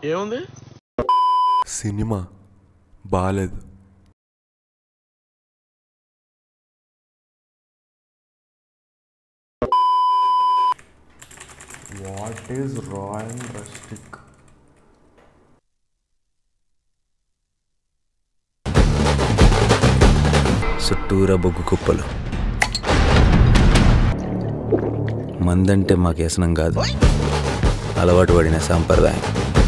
ఏముంది సినిమా బాలేదు what is raw and rustic చుట్టూరా బొగ్గు కుప్పలు మందంటే మాకు వ్యసనం కాదు అలవాటు పడిన సాంప్రదాయం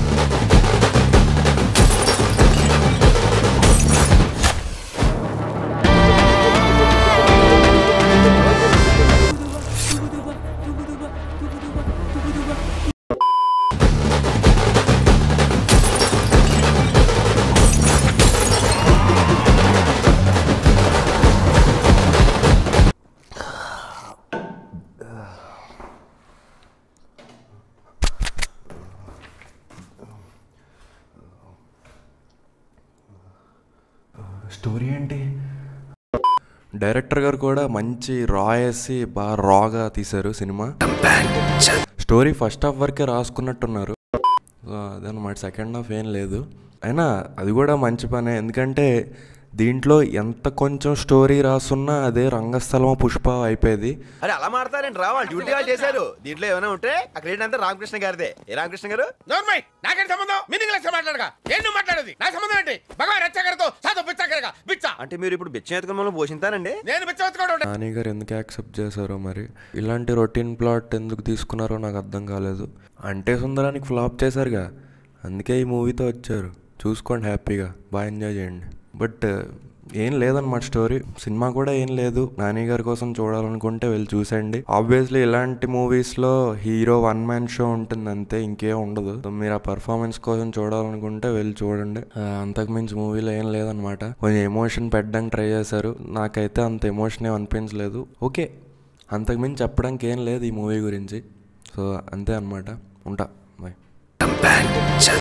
స్టోరీ ఏంటి డైరెక్టర్ గారు కూడా మంచి రా వేసి బాగా రాగా తీశారు సినిమా స్టోరీ ఫస్ట్ హాఫ్ వరకే రాసుకున్నట్టున్నారు సో అదనమాట సెకండ్ హాఫ్ ఏం లేదు అయినా అది కూడా మంచి పనే ఎందుకంటే దీంట్లో ఎంత కొంచెం స్టోరీ రాసున్నా అదే రంగస్థలం పుష్ప అయిపోయేది అరే అలా మాడతారండి రా వాళ్ళు డ్యూటీ వాళ్ళు చేశారు దీంట్లో ఏమైనా ఉంటే అక్కడ ఏంటంటే రామకృష్ణ గారిదే ఏ రామకృష్ణ గారు నోర్మై నాకేం సంబంధం మీనింగ్ లెస్ మాట్లాడగా ఏం నువ్వు మాట్లాడేది నా సంబంధం ఏంటి భగవాన్ రచ్చగరతో సాధు బిచ్చగరగా బిచ్చ అంటే మీరు ఇప్పుడు బిచ్చం ఎత్తుకుని మమ్మల్ని పోషింతారండి నేను బిచ్చవెత్తుకోవడం నాని గారు ఎందుకు యాక్సెప్ట్ చేశారో మరి ఇలాంటి రొటీన్ ప్లాట్ ఎందుకు తీసుకున్నారో నాకు అర్థం కాలేదు అంటే సుందరానికి ఫ్లాప్ చేశారుగా అందుకే ఈ మూవీతో వచ్చారు చూసుకోండి హ్యాపీగా బాగా ఎంజాయ్ చేయండి బట్ ఏం లేదన్నమాట స్టోరీ సినిమా కూడా ఏం లేదు నాని గారి కోసం చూడాలనుకుంటే వెళ్ళి చూసేయండి ఆబ్వియస్లీ ఇలాంటి మూవీస్లో హీరో వన్ మ్యాన్ షో ఉంటుంది అంతే ఇంకేం ఉండదు సో మీరు ఆ పర్ఫార్మెన్స్ కోసం చూడాలనుకుంటే వెళ్ళి చూడండి ఆ, అంతకుమించి మూవీలో ఏం లేదనమాట కొంచెం ఎమోషన్ పెట్టడానికి ట్రై చేశారు నాకైతే అంత ఎమోషన్ ఏం అనిపించలేదు ఓకే అంతకుమించి చెప్పడానికి ఏం లేదు ఈ మూవీ గురించి సో అంతే అనమాట ఉంటా బాయ్